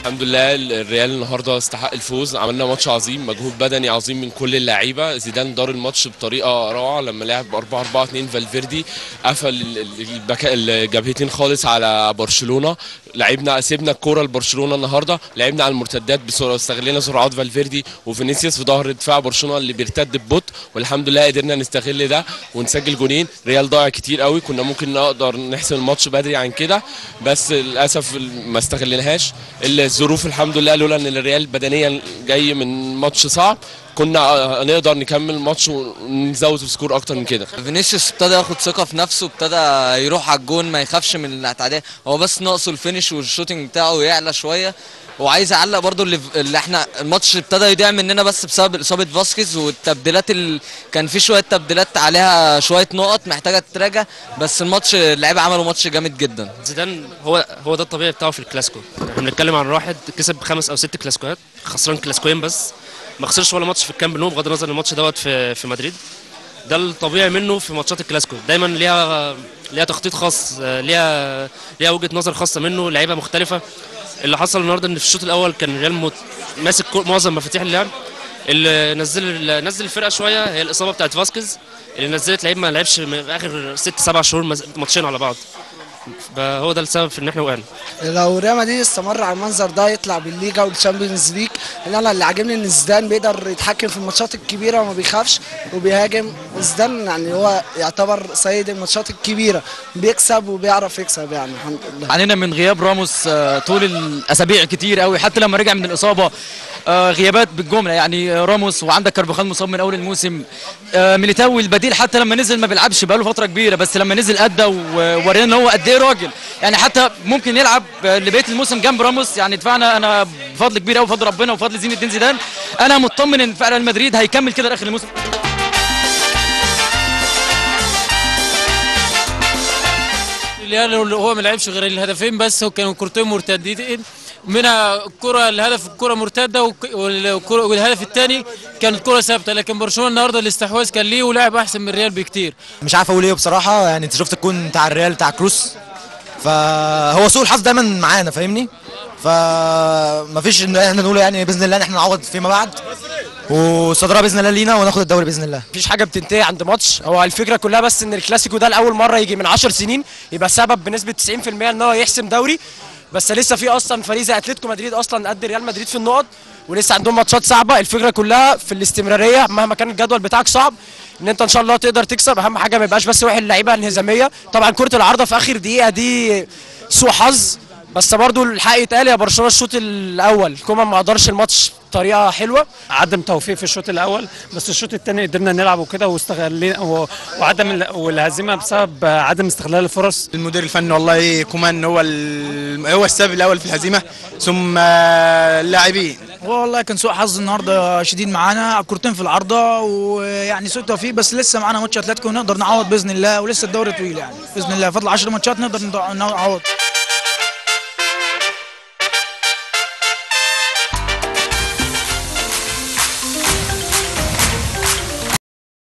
الحمد لله الريال النهارده استحق الفوز عملنا ماتش عظيم مجهود بدني عظيم من كل اللعيبه زيدان دار الماتش بطريقه روعه لما لعب 4 4 2 فالفيردي قفل ال- ال- البكا الجبهتين خالص على برشلونه لعبنا سيبنا الكوره لبرشلونه النهارده لعبنا على المرتدات بسرعه استغلينا سرعات فالفيردي وفينيسيوس في ظهر دفاع برشلونه اللي بيرتد ببطء والحمد لله قدرنا نستغل ده ونسجل جونين ريال ضايع كتير قوي كنا ممكن نقدر نحسم الماتش بدري عن كده بس للاسف ما استغلناهاش الظروف الحمد لله لولا ان الريال بدنيا جاي من ماتش صعب كنا نقدر نكمل الماتش ونزود السكور اكتر من كده فينيسيوس ابتدى ياخد ثقه في نفسه ابتدى يروح على الجون ما يخافش من التعديه هو بس ناقصه الفينش والشوتنج بتاعه يعلى شويه وعايز اعلق برضو اللي, اللي احنا الماتش ابتدى يضيع مننا بس بسبب اصابه فاسكيز والتبديلات ال... كان في شويه تبديلات عليها شويه نقط محتاجه تتراجع بس الماتش اللعيبه عملوا ماتش جامد جدا زيدان هو هو ده الطبيعي بتاعه في الكلاسيكو احنا بنتكلم عن واحد كسب خمس او ست كلاسيكوهات خسران كلاسيكوين بس ما خسرش ولا ماتش في الكامب نو بغض النظر ان الماتش دوت في في مدريد ده الطبيعي منه في ماتشات الكلاسيكو دايما ليها ليها تخطيط خاص آه، ليها ليها وجهه نظر خاصه منه لعيبه مختلفه اللي حصل النهارده ان في الشوط الاول كان ريال مت- ماسك كل- معظم مفاتيح اللعب اللي نزل اللي نزل الفرقه شويه هي الاصابه بتاعت فاسكيز اللي نزلت لعيب ما لعبش من اخر ست سبع شهور مز- ماتشين على بعض فهو ده السبب في ان احنا وقعنا لو ريال مدريد استمر على المنظر ده يطلع بالليجا والشامبيونز ليج اللي انا اللي عاجبني ان زيدان بيقدر يتحكم في الماتشات الكبيره وما بيخافش وبيهاجم زيدان يعني هو يعتبر سيد الماتشات الكبيره بيكسب وبيعرف يكسب يعني الحمد لله عانينا من غياب راموس آه، طول الاسابيع كتير قوي حتى لما رجع من الاصابه آه، غيابات بالجمله يعني آه، راموس وعندك كارفاخال مصاب من اول الموسم آه، ميليتاو البديل حتى لما نزل ما بيلعبش بقاله فتره كبيره بس لما نزل ادى وورينا ان هو قد ايه راجل يعني حتى ممكن يلعب آه، لبقيه الموسم جنب راموس يعني دفاعنا انا بفضل كبير قوي بفضل ربنا وبفضل زين الدين زيدان انا مطمن ان فعلا مدريد هيكمل كده لاخر الموسم الريال هو ما لعبش غير الهدفين بس وكانوا كورتين مرتدتين منها الكره الهدف الكره مرتده وك- والكرة- والهدف الثاني كانت كره ثابته لكن برشلونه النهارده الاستحواذ كان ليه ولعب احسن من الريال بكتير مش عارف اقول ايه بصراحه يعني انت شفت الجون بتاع الريال بتاع كروس فهو سوء الحظ دايما معانا فاهمني فمفيش ان احنا نقول يعني باذن الله ان احنا نعوض فيما بعد وصدرها باذن الله لينا وناخد الدوري باذن الله مفيش حاجه بتنتهي عند ماتش هو الفكره كلها بس ان الكلاسيكو ده لاول مره يجي من 10 سنين يبقى سبب بنسبه 90% ان هو يحسم دوري بس لسه في اصلا فريق زي اتلتيكو مدريد اصلا قد ريال مدريد في النقط ولسه عندهم ماتشات صعبه الفكره كلها في الاستمراريه مهما كان الجدول بتاعك صعب ان انت ان شاء الله تقدر تكسب اهم حاجه ما يبقاش بس واحد اللعيبه الانهزاميه طبعا كره العارضه في اخر دقيقه دي سوء حظ بس برضو الحق يتقال يا برشلونه الشوط الاول كومان ما قدرش الماتش بطريقه حلوه عدم توفيق في الشوط الاول بس الشوط الثاني قدرنا نلعب وكده واستغلينا و- وعدم ال- والهزيمه بسبب عدم استغلال الفرص المدير الفني والله كومان هو ال- هو السبب الاول في الهزيمه ثم اللاعبين هو والله كان سوء حظ النهارده شديد معانا كورتين في العارضه ويعني سوء توفيق بس لسه معانا ماتش اتلتيكو ونقدر نعوض باذن الله ولسه الدوري طويل يعني باذن الله فضل 10 ماتشات نقدر نعوض